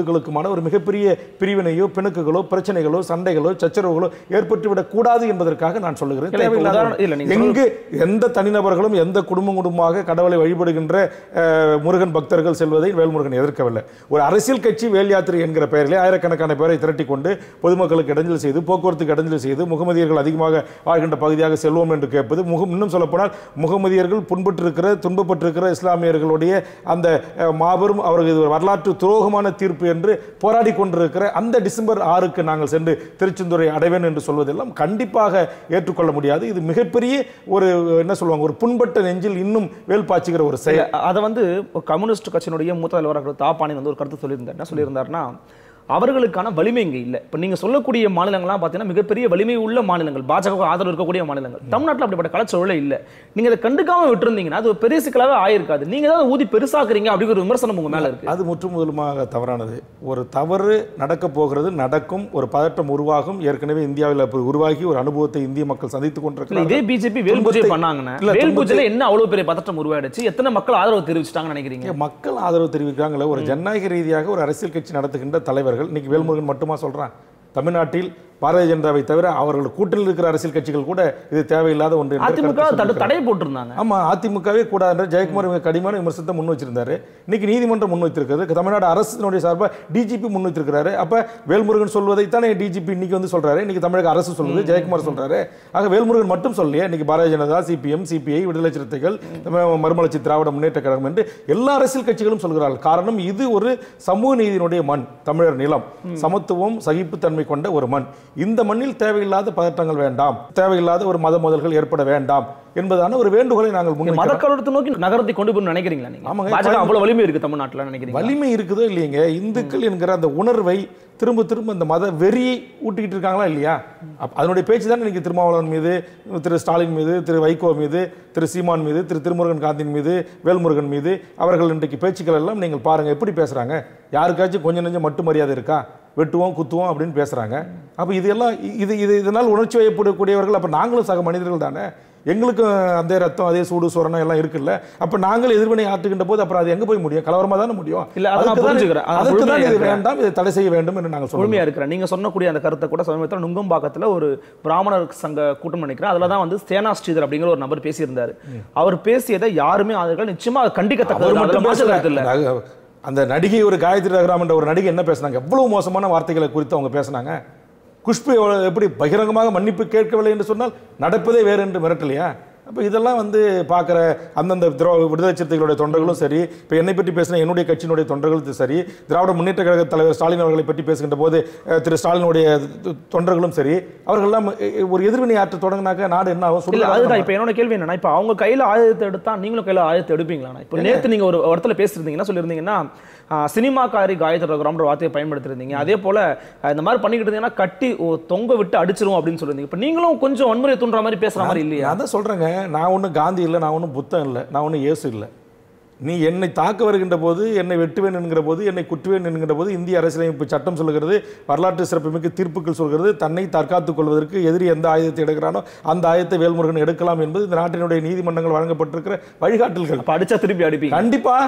காரணத்தினால ஒரு மிகப்பெரிய பிரிவினையோ பிணக்குகளோ பிரச்சனைகளோ சண்டைகளோ சச்சரவுகளோ ஏற்பட்டு விடக்கூடாது என்பதற்காக நான் சொல்லுகிறேன் இல்ல, இப்ப தேவையில்லாத உதாரணம்- இல்ல, நீங்க எங்கு எந்த தனிநபர்களும் எந்த குடும்பம் குடும்பமாக கடவுளை வழிபடுகின்ற அஹ், முருகன் பக்தர்கள் செல்வதை வேல்முருகன் எதிர்க்கவில்லை ஒரு அரசியல் கட்சி வேல் யாத்திரை என்கிற பெயரிலே ஆயிரக்கணக்கான பேரை திரட்டி கொண்டு பொதுமக்களுக்கு இடைஞ்சல் செய்து போக்குவரத்துக்கு இடைஞ்சல் செய்து முகமதியர்கள் அதிகமாக வாழ்கின்ற பகுதியாக செல்வோம் என்று கேட்பது முகம் இன்னும் சொல்லப்போனால் முகமதியர்கள் புண்பட்டிருக்கிற துன்பப்பட்டிருக்கிற இஸ்லாமியர்களுடைய அந்த அஹ், மாபெரும் அவர்கள் இது ஒரு வரலாற்று துரோகமான தீர்ப்பு என்று போராடி கொண்டிருக்கிற அந்த டிசம்பர் ஆறுக்கு நாங்கள் சென்று திருச்செந்துறை அடைவேன் என்று சொல்வதெல்லாம் கண்டிப்பாக ஏற்றுக்கொள்ள முடியாது இது மிகப்பெரிய ஒரு என்ன சொல்லுவாங்க ஒரு புண்பட்ட நெஞ்சில் இன்னும் வேல் பாய்ச்சுகிற ஒரு செயல் அதை வந்து கம்யூனிஸ்ட் கட்சியினுடைய மூத்த தலைவராக தாப்பானி வந்து ஒரு கருத்து சொல்லியிருந்தார் என்ன சொல்லியிருந்தாருன்னா அவர்களுக்கான வலிமை இங்க இல்லை இப்போ நீங்க சொல்லக்கூடிய மாநிலங்கள்லாம் பார்த்தீங்கன்னா மிகப்பெரிய வலிமை உள்ள மாநிலங்கள் பாஜக ஆதரவு இருக்கக்கூடிய மாநிலங்கள் தமிழ்நாட்டில் அப்படிப்பட்ட கலாச்சூழலே இல்லை நீங்க அதை கண்டுக்காம விட்டுருந்தீங்கன்னா அது ஒரு பெரிய சிக்கலாவே ஆயிருக்காது நீங்க ஏதாவது ஊதி பெருசாக்குறீங்க அப்படிங்கிற ஒரு விமர்சனம் உங்க மேல இருக்கு அது முற்று முதலுமாக தவறானது ஒரு தவறு நடக்க போகிறது நடக்கும் ஒரு பதட்டம் உருவாகும் ஏற்கனவே இந்தியாவில் அப்படி உருவாகி ஒரு அனுபவத்தை இந்திய மக்கள் சந்தித்துக் இல்ல கொண்டிருக்கிறார்கள் இதே பிஜேபி வேல் பூஜை துன்பத்தை- பண்ணாங்கன்னா இல்ல, வேல் துன்பத்தை- பூஜையில என்ன அவ்வளவு பெரிய பதட்டம் உருவாயிடுச்சு எத்தனை மக்கள் ஆதரவு தெரிவிச்சிட்டாங்கன்னு நினைக்கிறீங்க இங்க மக்கள் ஆதரவு தெரிவிக்கிறாங்களே ஒரு ஜனநாயக ரீதியாக ஒரு அரசியல் கட்சி நடத்துகின்ற தலைவர்கள் இன்னைக்கு வேல்முருகன் மட்டுமா சொல்றான் தமிழ்நாட்டில் பாரதிய ஜனதாவை தவிர அவர்கள் கூட்டணியில் இருக்கிற அரசியல் கட்சிகள் கூட இது தேவையில்லாத ஒன்று என்று அதிமுக கருத்து தடு சொல்லியிருக்கிறார்கள். தடை போட்டிருந்தாங்க ஆமா அதிமுகவே கூடாது ஜெயக்குமார் இவங்க கடிமான விமர்சனத்தை முன் வச்சிருந்தாரு இன்னைக்கு நீதிமன்றம் முன் வைத்திருக்கிறது தமிழ்நாடு அரசினுடைய சார்பாக டிஜிபி முன் வைத்திருக்கிறாரு அப்ப வேல்முருகன் சொல்வதைத்தானே டிஜிபி இன்னைக்கு வந்து சொல்றாரு இன்னைக்கு தமிழக அரசு சொல்லுது ஜெயக்குமார் சொல்றாரு ஆக வேல்முருகன் மட்டும் சொல்லலையே இன்னைக்கு பாரதிய ஜனதா சிபிஎம் சிபிஐ விடுதலை சிறுத்தைகள் ம- மறுமலர்ச்சி திராவிட முன்னேற்ற கழகம் என்று எல்லா அரசியல் கட்சிகளும் சொல்கிறார்கள் காரணம் இது ஒரு சமூக நீதியினுடைய மண் தமிழர் நிலம் சமத்துவம் சகிப்புத்தன்மை கொண்ட ஒரு மண் இந்த மண்ணில் தேவையில்லாத பதட்டங்கள் வேண்டாம் தேவையில்லாத ஒரு மத மோதல்கள் ஏற்பட வேண்டாம் என்பதான ஒரு வேண்டுகோளை நாங்கள் மத முன்வைக்கிறோம் கலவரத்தை நோக்கி நகரத்தை கொண்டு போய் நினைக்கிறீங்களா நீங்க ஆமாங்க. பாஜக அவ்வளவு வலிமை இருக்கு தமிழ்நாட்டுல நினைக்கிறீங்க வலிமை இருக்குதோ இல்லையங்க இந்துக்கள் என்கிற அந்த உணர்வை திரும்ப திரும்ப அந்த மத வெறியை ஊட்டிக்கிட்டு இருக்காங்களா இல்லையா அப்ப அதனுடைய பேச்சு தான் இன்னைக்கு திருமாவளவன் மீது திரு ஸ்டாலின் மீது திரு வைகோ மீது திரு சீமான் மீது திரு திருமுருகன் காந்தின் மீது வேல்முருகன் மீது அவர்கள் இன்றைக்கு பேச்சுக்கள் எல்லாம் நீங்கள் பாருங்க எப்படி பேசுறாங்க யாருக்காச்சும் கொஞ்சம் நெஞ்சம் மட்டு மரியாதை இருக்கா வெட்டுவோம் குத்துவோம் அப்படின்னு பேசுறாங்க அப்ப இது எல்லாம் இது இது இதனால் உணர்ச்சி வயப்படக்கூடியவர்கள் அப்ப நாங்களும் சக மனிதர்கள் தானே எங்களுக்கும் அதே ரத்தம் அதே சூடு சொரணம் எல்லாம் இருக்குல்ல அப்ப நாங்கள் எதிர்வினை ஆற்றுகின்ற போது அப்புறம் அது எங்க போய் முடியும் கலவரமா தானே முடியும் இல்ல, அதை நான் அதுக்கு தான் புரிஞ்சுக்கிறேன். அதை அதுக்கு தான் முழுமையா இது இருக்கிறேன். வேண்டாம் இதை தடை செய்ய வேண்டும் என்று நாங்கள் சொல்லுவோம் முழுமையா இருக்கிறேன் நீங்க சொன்னக்கூடிய அந்த கருத்தை கூட சமீபத்தில் நுங்கம்பாக்கத்துல ஒரு பிராமணர் சங்க கூட்டம் நினைக்கிறேன் அதுல தான் வந்து சேனா ஸ்ரீதர் அப்படிங்கிற ஒரு நபர் பேசியிருந்தாரு அவர் பேசியதை யாருமே ஆதரவு நிச்சயமா அது அவர் கண்டிக்கத்தக்கது மட்டும் அதுல மாற்று கருத்து இல்ல பேசல அது- அந்த நடிகை ஒரு காயத்ரி ரகுராம் என்ற ஒரு நடிகை என்ன பேசுனாங்க எவ்வளவு மோசமான வார்த்தைகளை குறித்து அவங்க பேசுனாங்க குஷ்பு எவ்வளவு- எப்படி பகிரங்கமாக மன்னிப்பு கேட்கவில்லை என்று சொன்னால் நடப்பதே வேறு என்று மிரட்டலையா அப்போ இதெல்லாம் வந்து பார்க்குற அந்தந்த திரோ விடுதலை சிறுத்தைகளுடைய தொண்டர்களும் சரி இப்போ என்னை பற்றி பேசின என்னுடைய கட்சியினுடைய தொண்டர்களும் சரி திராவிட முன்னேற்ற கழக தலைவர் ஸ்டாலின் அவர்களை பற்றி பேசுகின்ற போது அஹ், திரு ஸ்டாலினுடைய தொ- தொண்டர்களும் சரி அவர்கள்லாம் அஹ், ஒரு எதிர்வினை ஆற்ற தொடங்கினாக்க நாடு என்ன ஆகும் இல்ல சுடுகாடு அதுதான் தான் இப்ப என்னோட கேள்வி என்னன்னா இப்ப அவங்க கையில ஆயுதத்தை எடுத்தா நீங்களும் கையில ஆயுதத்தை எடுப்பீங்களா இப்ப நேத்து நீங்க ஒரு இடத்துல பேசிருந்தீங்க என்ன சொல்லியிருந்தீங்கன்னா ஆஹ், சினிமாக்காரி காயத்ரி ரகுராம்ன்ற வார்த்தையை பயன்படுத்திருந்தீங்க அதே போல ஆஹ், இந்த மாதிரி பண்ணிக்கிட்டு இருந்தீங்கன்னா கட்டி ஓ, தொங்க விட்டு அடிச்சிருவோம் அப்படின்னு சொல்லியிருந்தீங்க இப்ப நீங்களும் கொஞ்சம் வன்முறையை தூண்டுற மாதிரி பேசுற மாதிரி இல்லையா நான் தான் சொல்கிறேங்க நான் ஒன்றும் காந்தி இல்லை நான் ஒன்றும் புத்தம் இல்லை நான் ஒன்றும் இயேசு இல்லை நீ என்னை தாக்க வருகின்ற போது என்னை வெட்டுவேன் என்கிற போது என்னை குட்டுவேன் என்கிற போது இந்திய அரசியலமைப்பு சட்டம் சொல்கிறது வரலாற்று சிறப்புமிக்க தீர்ப்புகள் சொல்கிறது தன்னை தற்காத்துக் கொள்வதற்கு எதிரி எந்த ஆயுதத்தை எடுக்கிறானோ அந்த ஆயுதத்தை வேல்முருகன் எடுக்கலாம் என்பது இந்த நாட்டினுடைய நீதிமன்றங்கள் வழங்கப்பட்டிருக்கிற வழிகாட்டல்கள் அப்ப அடிச்சா திருப்பி அடிப்பீங்க கண்டிப்பா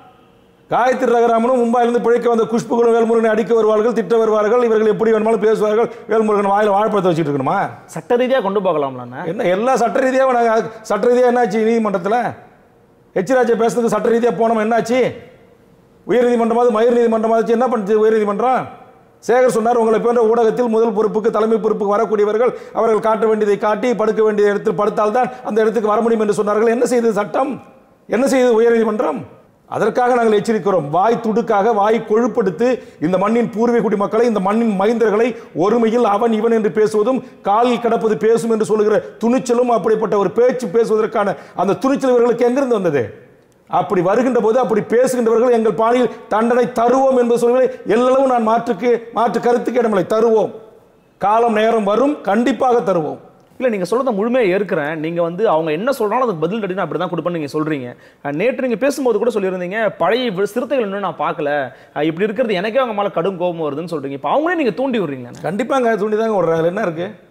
காயத்ரி ரகராமனும் மும்பாயிலிருந்து பிழைக்க வந்த குஷ்புகளும் வேல்முருகனை அடிக்க வருவார்கள் திட்ட வருவார்கள் இவர்கள் எப்படி வேணுமாலும் பேசுவார்கள் வேல்முருகன் வாயில வாழைப்பழத்தை வச்சுட்டு இருக்கணுமா சட்ட ரீதியா கொண்டு போகலாம்ல என்ன எல்லா சட்ட ரீதியாக நாங்கள் சட்ட ரீதியாக என்னாச்சு நீதிமன்றத்தில் எச்ராஜா பேசுறதுக்கு சட்ட ரீதியாக போனோம் என்னாச்சு உயர் நீதிமன்றமாவது மயிர் நீதிமன்றமாவது என்ன பண்ணுச்சு உயர் நீதிமன்றம் சேகர் சொன்னார் உங்களை போன்ற ஊடகத்தில் முதல் பொறுப்புக்கு தலைமை பொறுப்புக்கு வரக்கூடியவர்கள் அவர்கள் காட்ட வேண்டியதை காட்டி படுக்க வேண்டிய இடத்தில் படுத்தால்தான் அந்த இடத்துக்கு வர முடியும் என்று சொன்னார்கள் என்ன செய்தது சட்டம் என்ன செய்தது உயர் நீதிமன்றம் அதற்காக நாங்கள் எச்சரிக்கிறோம் வாய் துடுக்காக வாய் கொழுப்படுத்து இந்த மண்ணின் பூர்வீக குடிமக்களை இந்த மண்ணின் மைந்தர்களை ஒருமையில் அவன் இவன் என்று பேசுவதும் காலில் கிடப்பது பேசும் என்று சொல்லுகிற துணிச்சலும் அப்படிப்பட்ட ஒரு பேச்சு பேசுவதற்கான அந்த துணிச்சல் இவர்களுக்கு எங்கிருந்து வந்தது அப்படி வருகின்ற போது அப்படி பேசுகின்றவர்கள் எங்கள் பாணியில் தண்டனை தருவோம் என்று சொல்கிறேன் எல்லளவும் நான் மாற்றுக்கு மாற்று கருத்துக்கு இடமில்லை தருவோம் காலம் நேரம் வரும் கண்டிப்பாக தருவோம் இல்ல நீங்க சொல்றத முழுமையா ஏற்கிறேன் நீங்க வந்து அவங்க என்ன சொல்றாலும் அதுக்கு பதில் கட்டி அப்படிதான் கொடுப்பேன்னு நீங்க சொல்றீங்க அஹ் நேற்று நீங்க பேசும்போது கூட சொல்லியிருந்தீங்க பழைய வி- சிறுத்தைகள் இன்னும் நான் பார்க்கல அஹ் இப்படி இருக்கிறது எனக்கே அவங்க மேல கடும் கோபம் வருதுன்னு சொல்றீங்க இப்ப அவங்களே நீங்க தூண்டி விடுறீங்க கண்டிப்பாங்க துணி தாங்க விடுறாங்க அதுல என்ன இருக்கு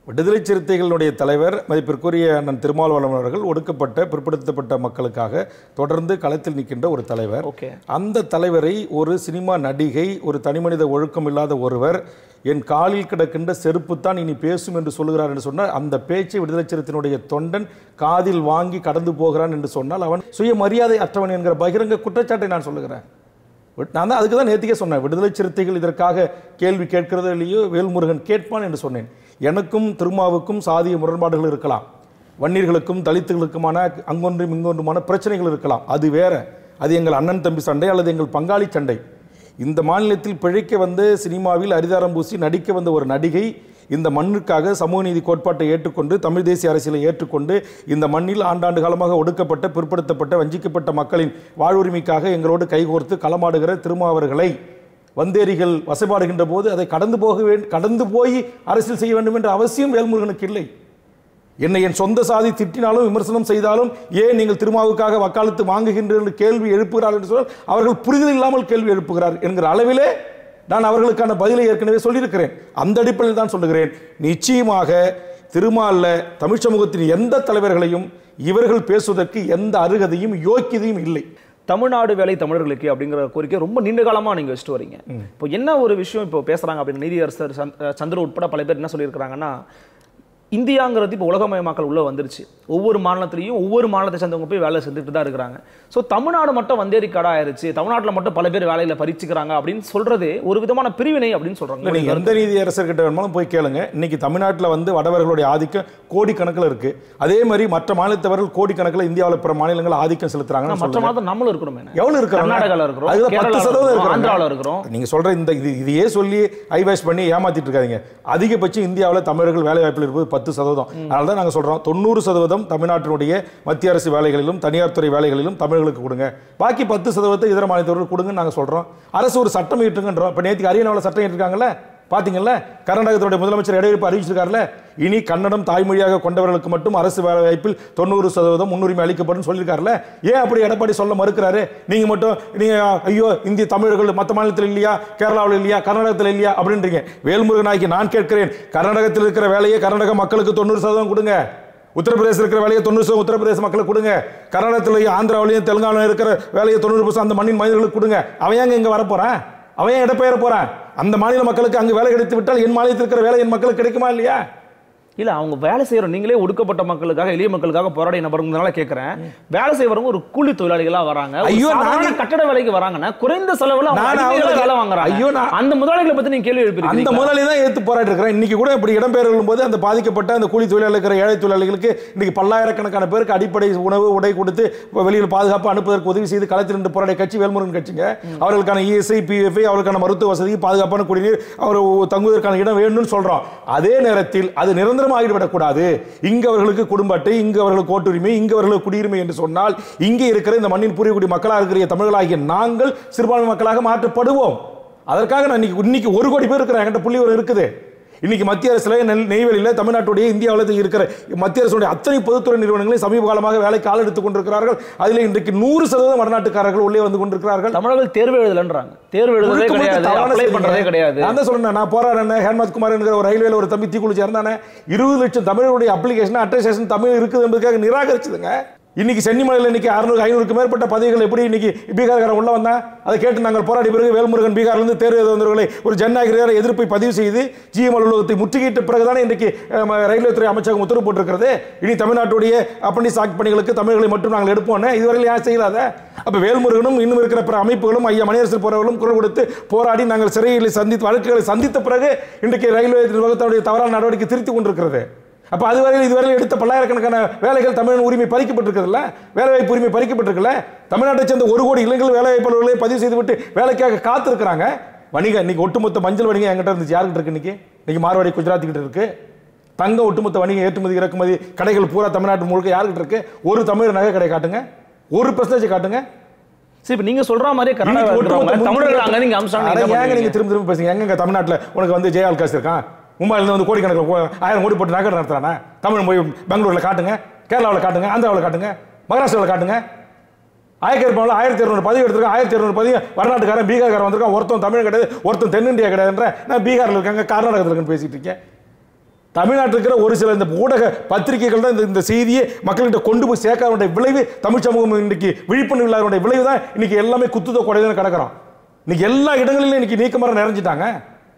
விடுதலை சிறுத்தைகளுடைய தலைவர் மதிப்பிற்குரிய அண்ணன் திருமாவளவன் அவர்கள் ஒடுக்கப்பட்ட பிற்படுத்தப்பட்ட மக்களுக்காக தொடர்ந்து களத்தில் நிற்கின்ற ஒரு தலைவர் ஓகே அந்த தலைவரை ஒரு சினிமா நடிகை ஒரு தனிமனித ஒழுக்கம் இல்லாத ஒருவர் என் காலில் கிடக்கின்ற செருப்பு தான் இனி பேசும் என்று சொல்லுகிறார் என்று சொன்னால் அந்த பேச்சை விடுதலை சிறுத்தையினுடைய தொண்டன் காதில் வாங்கி கடந்து போகிறான் என்று சொன்னால் அவன் சுயமரியாதை அற்றவன் என்கிற பகிரங்க குற்றச்சாட்டை நான் சொல்லுகிறேன் விட்- நான் தான் அதுக்கு தான் நேத்திக்கே சொன்னேன் விடுதலை சிறுத்தைகள் இதற்காக கேள்வி கேட்கிறதோ இல்லையோ வேல்முருகன் கேட்பான் என்று சொன்னேன் எனக்கும் திருமாவுக்கும் சாதிய முரண்பாடுகள் இருக்கலாம் வன்னியர்களுக்கும் தலித்துகளுக்குமான அங்கொன்றும் இங்கொன்றுமான பிரச்சனைகள் இருக்கலாம் அது வேற அது எங்கள் அண்ணன் தம்பி சண்டை அல்லது எங்கள் பங்காளி சண்டை இந்த மாநிலத்தில் பிழைக்க வந்து சினிமாவில் அரிதாரம் பூசி நடிக்க வந்த ஒரு நடிகை இந்த மண்ணுக்காக சமூக நீதி கோட்பாட்டை ஏற்றுக்கொண்டு தமிழ் தேசிய அரசியலை ஏற்றுக்கொண்டு இந்த மண்ணில் ஆண்டாண்டு காலமாக ஒடுக்கப்பட்ட பிற்படுத்தப்பட்ட வஞ்சிக்கப்பட்ட மக்களின் வாழ்வுரிமைக்காக எங்களோடு கைகோர்த்து களமாடுகிற திருமாவர்களை வந்தேரிகள் வசைபாடுகின்ற போது அதை கடந்து போக வேண்டும் கடந்து போய் அரசியல் செய்ய வேண்டும் என்ற அவசியம் வேல்முருகனுக்கு இல்லை என்னை என் சொந்த சாதி திட்டினாலும் விமர்சனம் செய்தாலும் ஏன் நீங்கள் திருமாவுக்காக வக்காலத்து வாங்குகின்ற என்று கேள்வி எழுப்புகிறார்கள் என்று சொன்னால் அவர்கள் புரிதல் இல்லாமல் கேள்வி எழுப்புகிறார் என்கிற அளவிலே நான் அவர்களுக்கான பதிலை ஏற்கனவே சொல்லியிருக்கிறேன் அந்த அடிப்படையில் தான் சொல்லுகிறேன் நிச்சயமாக திருமால்ல தமிழ் சமூகத்தின் எந்த தலைவர்களையும் இவர்கள் பேசுவதற்கு எந்த அருகதையும் யோக்கியதையும் இல்லை தமிழ்நாடு வேலை தமிழர்களுக்கு அப்படிங்கிற கோரிக்கை ரொம்ப நீண்ட காலமா நீங்க வச்சுட்டு வரீங்க இப்போ என்ன ஒரு விஷயம் இப்போ பேசுறாங்க அப்படின்னு நீதியரசர் சந்த்- சந்திர உட்பட பல பேர் என்ன சொல்லியிருக்கிறாங்கன்னா இந்தியாங்கிறது இப்போ உலகமயமாக்கல் உள்ள வந்துருச்சு ஒவ்வொரு மாநிலத்திலையும் ஒவ்வொரு மாநிலத்தை சேர்ந்தவங்க போய் வேலை செஞ்சுட்டு தான் இருக்கிறாங்க ஸோ தமிழ்நாடு மட்டும் வந்தேரி கடை ஆயிருச்சு தமிழ்நாட்டில் மட்டும் பல பேர் வேலையில பறிச்சுக்கிறாங்க அப்படின்னு சொல்றது ஒரு விதமான பிரிவினை அப்படின்னு இல்ல, சொல்றாங்க நீங்க எந்த நீதி அரசர்கிட்ட வேணுமாலும் போய் கேளுங்க இன்னைக்கு தமிழ்நாட்டில் வந்து வடவர்களுடைய ஆதிக்கம் கோடிக்கணக்கில் இருக்கு அதே மாதிரி மற்ற மாநிலத்தவர்கள் கோடிக்கணக்கில் இந்தியாவில் பிற மாநிலங்கள் ஆதிக்கம் செலுத்துறாங்கன்னு மற்ற சொல்லுங்க மாதம் நம்மளும் இருக்கிறோம் எவ்வளவு இருக்கிறாங்க கர்நாடகால இருக்கிறோம் அதுதான் பத்து கேரளால சதவீதம் இருக்கிறோம், இருக்கிறாங்க. ஆந்திரால இருக்கிறோம் நீங்க சொல்ற இந்த இது இதையே சொல்லி ஐவேஷ் பண்ணி ஏமாத்திட்டு இருக்காதீங்க அதிகபட்சம் இந்தியாவில் தமிழர்கள் வேலை வாய்ப்பில் இருப்பது பத்து சதவீதம் அதனால தான் நாங்கள் சொல்றோம் தொண்ணூறு சதவீதம் தமிழ்நாட்டினுடைய மத்திய அரசு வேலைகளிலும் தனியார் துறை வேலைகளிலும் தமிழர்களுக்கு கொடுங்க பாக்கி பத்து சதவீதத்தை இதர மாநிலத்தவர்கள் கொடுங்கன்னு நாங்கள் சொல்றோம் அரசு ஒரு சட்டம் இட்டுங்கன்றோம் இப்போ நேற்றுக்கு ஹரியானாவில் சட்டம் இட்டிருக்காங்கல்ல பாத்தீங்கல்ல கர்நாடகத்துடைய முதலமைச்சர் இடையிறுப்பு அறிவிச்சிருக்காருல்ல இனி கன்னடம் தாய்மொழியாக கொண்டவர்களுக்கு மட்டும் அரசு வேலை வாய்ப்பில் தொண்ணூறு சதவீதம் முன்னுரிமை அளிக்கப்படும் சொல்லியிருக்காருல்ல ஏன் அப்படி எடப்பாடி சொல்ல மறுக்கிறாரு நீங்க மட்டும் நீங்க ஐயோ இந்திய தமிழர்கள் மற்ற மாநிலத்தில் இல்லையா கேரளாவில் இல்லையா கர்நாடகத்தில் இல்லையா அப்படின்றீங்க வேல்முருகன் நாய்க்கு நான் கேட்கிறேன் கர்நாடகத்தில் இருக்கிற வேலையை கர்நாடக மக்களுக்கு தொண்ணூறு சதவீதம் கொடுங்க உத்தரப்பிரதேச இருக்கிற வேலையை தொண்ணூறு சதவீதம் உத்தரப்பிரதேச மக்களுக்கு கொடுங்க கர்நாடகத்திலையும் ஆந்திராவிலையும் தெலுங்கானாவிலும் இருக்கிற வேலையை தொண்ணூறு பர்சன்ட் அந்த மண்ணின் மனிதர்களுக்கு கொடுங்க அவன் ஏங்க இங்க வரப்போறான் அவன் ஏன் இடப்பெயர போறான் அந்த மாநில மக்களுக்கு அங்கு வேலை கிடைத்து விட்டால் என் மாநிலத்தில் இருக்கிற வேலை என் மக்களுக்கு கிடைக்குமா இல்லையா இல்ல அவங்க வேலை செய்யறோம் நீங்களே ஒடுக்கப்பட்ட மக்களுக்காக எளிய மக்களுக்காக போராடிய நபருங்கனால கேக்குறேன் வேலை செய்யறவங்க ஒரு கூலி தொழிலாளிகளா வராங்க ஒரு ஐயோ, சாதாரண நானே- கட்டட வேலைக்கு வராங்கன்னா குறைந்த செலவுல அவங்க நான் அடிமைகளா அவங்களுக்கு- வேலை வாங்குறாங்க ஐயோ, நான்- அந்த முதலாளிகளை பத்தி நீங்க கேள்வி அந்த எழுப்பிருக்கீங்க முதலாளி தான் எடுத்து போராடி இருக்கிறேன் இன்னைக்கு கூட இப்படி இடம்பெயரும் போது அந்த பாதிக்கப்பட்ட அந்த கூலி தொழிலாளர் இருக்கிற ஏழை தொழிலாளிகளுக்கு இன்னைக்கு பல்லாயிரக்கணக்கான பேருக்கு அடிப்படை உணவு உடை கொடுத்து வெளியில் பாதுகாப்பு அனுப்புவதற்கு உதவி செய்து களத்தில் நின்று போராடிய கட்சி வேல்முருகன் கட்சிங்க அவர்களுக்கான இஎஸ்ஐ பிஎஃப்ஐ அவர்களுக்கான மருத்துவ வசதி பாதுகாப்பான குடிநீர் அவர் தங்குவதற்கான இடம் வேணும்னு சொல்றோம் அதே நேரத்தில் அது நிரந்தரமாக ஆகிவிடக்கூடாது இங்கு அவர்களுக்கு குடும்ப அட்டை இங்கு அவர்களுக்கு ஓட்டுரிமை இங்கு அவர்களுக்கு குடியுரிமை என்று சொன்னால் இங்கே இருக்கிற இந்த மண்ணின் பூர்வீகுடி மக்களாக இருக்கிற தமிழர்களாகிய நாங்கள் சிறுபான்மை மக்களாக மாற்றப்படுவோம் அதற்காக நான் இன்னைக்கு இன்னைக்கு ஒரு கோடி பேர் இருக்கிற என்கிட்ட புள்ளி ஒரு இருக்குது இன்னைக்கு மத்திய அரசுல நெல் நெய்வேலியில் தமிழ்நாட்டுடைய இந்தியாவில் இருக்கிற மத்திய அரசுடைய அத்தனை பொதுத்துறை நிறுவனங்களையும் சமீப காலமாக வேலைக்கு ஆள் எடுத்துக் கொண்டிருக்கிறார்கள் அதில் இன்றைக்கு நூறு சதவீதம் வடநாட்டுக்காரர்கள் உள்ளே வந்து கொண்டிருக்கிறார்கள் தமிழர்கள் தேர்வு எழுதலன்றாங்க தேர்வு எழுதுறதே முழுக்க முழுக்க கிடையாது தவறான அப்ளை செய்திங்க. பண்றதே கிடையாது நான் தான் சொல்றேன் நான் போராடினேன் ஹேமந்த் குமார் என்கிற ஒரு ரயில்வேல ஒரு தம்பி தீக்குளிச்சு இறந்தானே இருபது லட்சம் தமிழருடைய அப்ளிகேஷன் அட்டஸ்டேஷன் தமிழ் இருக்குது என்பதற்காக நிராகரிச்சதுங்க இன்னைக்கு சென்னிமலையில் இன்னைக்கு அறுநூறு ஐநூறுக்கு மேற்பட்ட பதவிகள் எப்படி இன்னைக்கு பீகார்காரன் உள்ள வந்தா அதை கேட்டு நாங்கள் போராடி பிறகு வேல்முருகன் பீகார்லேருந்து தேர்வு எழுத வந்தவர்களை ஒரு ஜனநாயக எதிர்ப்பை பதிவு செய்து ஜிஎம் அலுவலகத்தை முற்றுகையிட்ட பிறகுதானே இன்றைக்கு அஹ், ம- ரயில்வே துறை அமைச்சகம் உத்தரவு போட்டிருக்கிறது இனி தமிழ்நாட்டுடைய அப்ரண்டிஸ் ஆக்ட் பணிகளுக்கு தமிழர்களை மட்டும் நாங்கள் எடுப்போம் இதுவரையில் யார் செய்யலாத அப்ப வேல்முருகனும் இன்னும் இருக்கிற பிற அமைப்புகளும் ஐயா மணியரசு போறவர்களும் குரல் கொடுத்து போராடி நாங்கள் சிறைகளை சந்தித்து வழக்குகளை சந்தித்த பிறகு இன்றைக்கு ரயில்வே நிர்வாகத்தினுடைய தவறான நடவடிக்கை திருத்தி கொண்டிருக்கிறது அப்ப அதுவரையில் இதுவரையில் எடுத்த பல்லாயிரக்கணக்கான வேலைகள் தமிழ் உரிமை பறிக்கப்பட்டிருக்கிறதுல வேலைவாய்ப்பு உரிமை பறிக்கப்பட்டிருக்குல்ல தமிழ்நாட்டை சேர்ந்த ஒரு கோடி இளைஞர்கள் வேலைவாய்ப்பாளர்களை பதிவு செய்துவிட்டு வேலைக்காக காத்திருக்கிறாங்க வணிகம் இன்னைக்கு ஒட்டுமொத்த மஞ்சள் வணிகம் என்கிட்ட இருந்துச்சு யார்கிட்ட இருக்கு இன்னைக்கு இன்னைக்கு மார்வாடி குஜராத் கிட்ட இருக்கு தங்க ஒட்டுமொத்த வணிகம் ஏற்றுமதி இறக்குமதி கடைகள் பூரா தமிழ்நாட்டு முழுக்க யார்கிட்ட இருக்கு ஒரு தமிழ் நகை கடை காட்டுங்க ஒரு பெர்சன்டேஜ் காட்டுங்க சரி இப்ப நீங்க சொல்ற மாதிரியே கர்நாடகா இன்னைக்கு இருக்கிறவங்க ஒட்டுமொத்த தமிழர்கள் அங்க நீங்க அம்சம் அட, ஏங்க நீங்க திரும்ப திரும்ப பேசுங்க எங்க தமிழ்நாட்டுல உனக்கு வந்து ஜெயால் காசு இருக்கான் மும்பைல இருந்து வந்து கோடிக்கணக்கில் கோ- ஆயிரம் கோடி போட்டு நகை நடத்துறானா தமிழ் போய் பெங்களூர்ல காட்டுங்க கேரளாவில் காட்டுங்க ஆந்திராவில் காட்டுங்க மகாராஷ்டிராவில் காட்டுங்க ஆயிரத்தி ஆயிரத்தி இரநூறு பதிவு எடுத்திருக்கான் ஆயிரத்தி இரநூறு பதிவு வடநாட்டுக்காரன் பீகார்காரன் வந்திருக்கான் ஒருத்தன் தமிழ் கிடையாது ஒருத்தன் தென்னிந்தியா கிடையாதுன்ற நான் பீகாரில் இருக்காங்க கர்நாடகத்தில் இருக்குன்னு பேசிட்டு இருக்கேன் தமிழ்நாட்டில் இருக்கிற ஒரு சில இந்த ஊடக பத்திரிகைகள் தான் இந்த- இந்த செய்தியை மக்கள்கிட்ட கொண்டு போய் சேர்க்காத விளைவு தமிழ் சமூகம் இன்னைக்கு விழிப்புணர்வு இல்லாத விளைவு தான் இன்னைக்கு எல்லாமே குத்துதோ குறையுதுன்னு கிடக்கிறோம் இன்னைக்கு எல்லா இடங்களிலும் இன்னைக்கு நீக்கமரம் நிறைஞ்சிட்டாங்க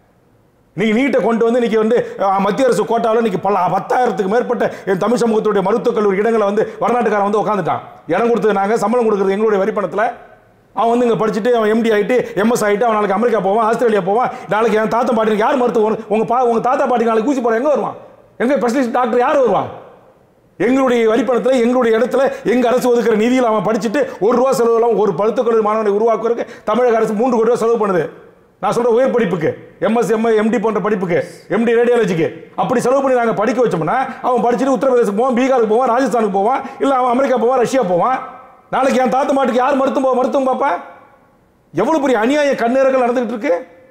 நீங்க நீட்டை கொண்டு வந்து இன்னைக்கு வந்து அஹ், மத்திய அரசு கோட்டாவில் இன்னைக்கு பல பத்தாயிரத்துக்கு மேற்பட்ட என் தமிழ் சமூகத்துடைய மருத்துவக் கல்லூரி இடங்களை வந்து வடநாட்டுக்காரன் வந்து உட்காந்துட்டான் இடம் கொடுத்தது நாங்க சம்பளம் கொடுக்குறது எங்களுடைய வரி பணத்துல அவன் வந்து இங்க படிச்சுட்டு அவன் எம்டி ஆயிட்டு எம்எஸ் ஆயிட்டு அவன் நாளைக்கு அமெரிக்கா போவான் ஆஸ்திரேலியா போவான் நாளைக்கு என் தாத்தா பாட்டி யார் மருத்துவம் உங்க பா உங்க தாத்தா பாட்டி நாளைக்கு ஊசி போட எங்க வருவான் எங்க ஸ்பெஷலிஸ்ட் டாக்டர் யார் வருவான் எங்களுடைய வரிப்பணத்தில் எங்களுடைய இடத்துல எங்க அரசு ஒதுக்குற நிதியில் அவன் படிச்சுட்டு ஒரு ரூபா செலவு இல்லாம ஒரு பழுத்துக் கல்லூரி மாணவனை உருவாக்குறதுக்கு தமிழக அரசு மூன்று கோடி ரூபா செலவு பண்ணுது நான் சொல்ற உயர் படிப்புக்கு எம்எஸ் எம் எம்டி போன்ற படிப்புக்கு எம்டி ரேடியாலஜிக்கு அப்படி செலவு பண்ணி நாங்கள் படிக்க வச்சோம்னா அவன் படிச்சுட்டு உத்தரப்பிரதேசத்துக்கு போவான் பீகாருக்கு போவான் ராஜஸ்தானுக்கு போவான் இல்லை அவன் அமெரிக்கா போவான் ரஷ்யா போவான் நாளைக்கு என் தாத்தா மாட்டுக்கு யார் மருத்துவம் போ- மருத்துவம் பார்ப்பேன் எவ்வளவு பெரிய அநியாய கண்ணீரங்கள் நடந்துகிட்டு இருக்கு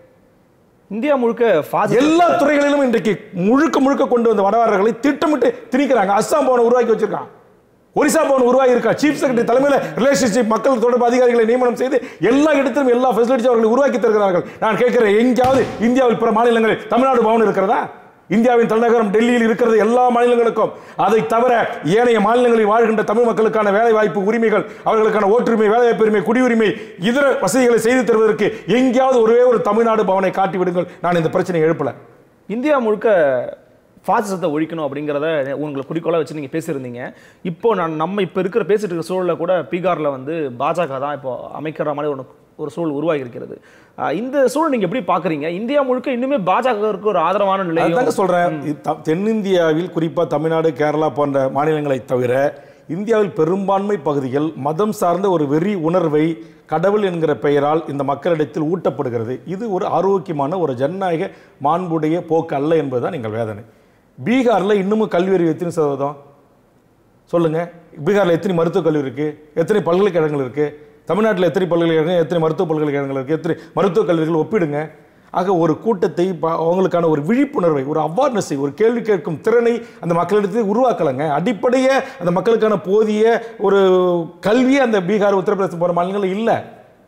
இந்தியா முழுக்க ஃபாசிச எல்லா துறைகளிலும் இன்றைக்கு முழுக்க முழுக்க கொண்டு வந்த வடவாரர்களை திட்டமிட்டு திணிக்கிறாங்க அஸ்ஸாம் பவனை உருவாக்கி வச்சிருக்கான் ஒரிசா பவன் உருவாகி இருக்கா சீஃப் செக்ரட்டரி தலைமையில் ரிலேஷன்ஷிப் மக்கள் தொடர்பு அதிகாரிகளை நியமனம் செய்து எல்லா இடத்திலும் எல்லா ஃபெசிலிட்டிஸ் அவர்களை உருவாக்கி தருகிறார்கள் நான் கேட்கிறேன் எங்கேயாவது இந்தியாவில் பிற மாநிலங்களில் தமிழ்நாடு பவன் இருக்கிறதா இந்தியாவின் தலைநகரம் டெல்லியில் இருக்கிறது எல்லா மாநிலங்களுக்கும் அதை தவிர ஏனைய மாநிலங்களில் வாழ்கின்ற தமிழ் மக்களுக்கான வேலை வாய்ப்பு உரிமைகள் அவர்களுக்கான ஓட்டுரிமை வேலை வாய்ப்பு உரிமை குடியுரிமை இதர வசதிகளை செய்து தருவதற்கு எங்கேயாவது ஒரே ஒரு தமிழ்நாடு பவனை காட்டி விடுங்கள் நான் இந்த பிரச்சனையை எழுப்பல இந்தியா முழுக்க ஃபாசிசத்தை ஒழிக்கணும் அப்படிங்கிறத உங்களை குறிக்கோளாக வச்சு நீங்கள் பேசியிருந்தீங்க இப்போ நான் நம்ம இப்போ இருக்கிற பேசிட்டு இருக்கிற சூழலில் கூட பீகாரில் வந்து பாஜக தான் இப்போ அமைக்கிற மாதிரி ஒரு ஒரு சூழல் உருவாகி இருக்கிறது ஆஹ் இந்த சூழல் நீங்கள் எப்படி பார்க்குறீங்க இந்தியா முழுக்க இன்னுமே பாஜகவிற்கு ஒரு ஆதரவான அதுதாங்க நிலையும் சொல்றேன் இது த- தென்னிந்தியாவில் குறிப்பா தமிழ்நாடு கேரளா போன்ற மாநிலங்களை தவிர இந்தியாவில் பெரும்பான்மை பகுதிகள் மதம் சார்ந்த ஒரு வெறி உணர்வை கடவுள் என்கிற பெயரால் இந்த மக்களிடத்தில் ஊட்டப்படுகிறது இது ஒரு ஆரோக்கியமான ஒரு ஜனநாயக மாண்புடைய போக்கு அல்ல என்பதுதான் எங்கள் வேதனை பீகார்ல இன்னமும் கல்வி அறிவு எத்தனை சதவீதம் சொல்லுங்க பீகார்ல எத்தனை மருத்துவக் கல்லூரி இருக்கு எத்தனை பல்கலைக்கழகங்கள் இருக்கு தமிழ்நாட்டில் எத்தனை பல்கலைக்கழகங்கள் எத்தனை மருத்துவ பல்கலைக்கழகங்கள் இருக்கு எத்தனை மருத்துவக் கல்லூரிகள் ஒப்பிடுங்க ஆக ஒரு கூட்டத்தை ப- அவங்களுக்கான ஒரு விழிப்புணர்வை ஒரு அவேர்னஸை ஒரு கேள்வி கேட்கும் திறனை அந்த மக்களிடத்தில் உருவாக்கலைங்க அடிப்படையே அந்த மக்களுக்கான போதிய ஒரு கல்வியே அந்த பீகார் உத்தரப்பிரதேசம் போகிற மாநிலங்கள் இல்லை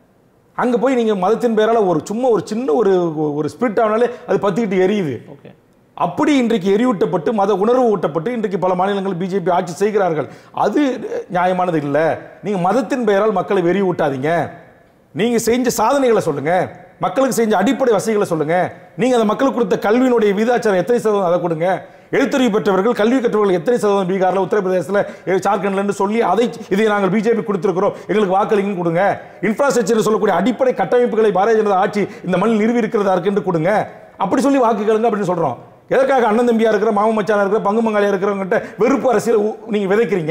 அங்கே போய் நீங்கள் மதத்தின் பேரால் ஒரு சும்மா ஒரு சின்ன ஒரு ஒரு ஸ்பிரிட் ஆனாலே அது பற்றிக்கிட்டு எரியுது ஓகே அப்படி இன்றைக்கு எரியூட்டப்பட்டு மத உணர்வு ஊட்டப்பட்டு இன்றைக்கு பல மாநிலங்கள் பிஜேபி ஆட்சி செய்கிறார்கள் அது நியாயமானது இல்லை நீங்க மதத்தின் பெயரால் மக்களை வெறி ஊட்டாதீங்க நீங்க செஞ்ச சாதனைகளை சொல்லுங்க மக்களுக்கு செஞ்ச அடிப்படை வசதிகளை சொல்லுங்க நீங்க அந்த மக்களுக்கு கொடுத்த கல்வியினுடைய விகிதாச்சாரம் எத்தனை சதவீதம் அதை கொடுங்க எழுத்தறிவு பெற்றவர்கள் கல்வி கற்றவர்கள் எத்தனை சதவீதம் பீகார்ல உத்தரப்பிரதேசத்துல எ- ஜார்க்கண்ட்லன்னு சொல்லி அதை இதை நாங்கள் பிஜேபி கொடுத்திருக்கிறோம் எங்களுக்கு வாக்களிங்க கொடுங்க இன்ஃப்ராஸ்ட்ரக்சர் சொல்லக்கூடிய அடிப்படை கட்டமைப்புகளை பாரதிய ஜனதா ஆட்சி இந்த மண்ணில் நிறுவி இருக்கிறதா இருக்குன்னு கொடுங்க அப்படி சொல்லி வாக்கு கேளுங்க அப்படின்னு சொல்றோம் எதற்காக அண்ணன் தம்பியா இருக்கிற மாமன் மச்சானா இருக்கிற பங்கு மங்காளியா இருக்கிறவங்ககிட்ட வெறுப்பு அரசியல் உ- நீங்க விதைக்கிறீங்க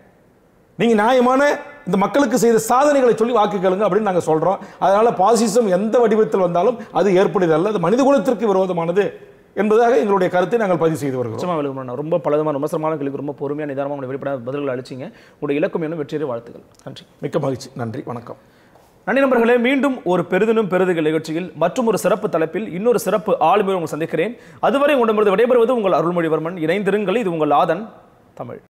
நீங்க நியாயமான இந்த மக்களுக்கு செய்த சாதனைகளை சொல்லி வாக்கு கேளுங்க அப்படின்னு நாங்க சொல்றோம் அதனால பாசிசம் எந்த வடிவத்தில் வந்தாலும் அது ஏற்படுதல்ல அது மனித குலத்திற்கு விரோதமானது என்பதாக எங்களுடைய கருத்தை நாங்கள் பதிவு செய்து வருகிறோம் நிச்சயமா விழுப்புரம் ரொம்ப பலவிதமான விமர்சனமான கேள்விக்கு ரொம்ப பொறுமையாக நிதானமாக உங்களை வெளிப்பட பதில்கள் அளிச்சிங்க உங்களுடைய இலக்கம் என்னும் வெற்றியை வாழ்த்துக்கள் நன்றி மிக்க மகிழ்ச்சி நன்றி வணக்கம் நன்றி நண்பர்களே மீண்டும் ஒரு பெரிதினும் பெருதுகள் நிகழ்ச்சியில் மற்றும் ஒரு சிறப்பு தலைப்பில் இன்னொரு சிறப்பு ஆளுமையை உங்களை சந்திக்கிறேன் அதுவரை உங்களிடமிருந்து விடைபெறுவது உங்கள் அருள்மொழிவர்மன் இணைந்திருங்கள் இது உங்கள் ஆதன் தமிழ்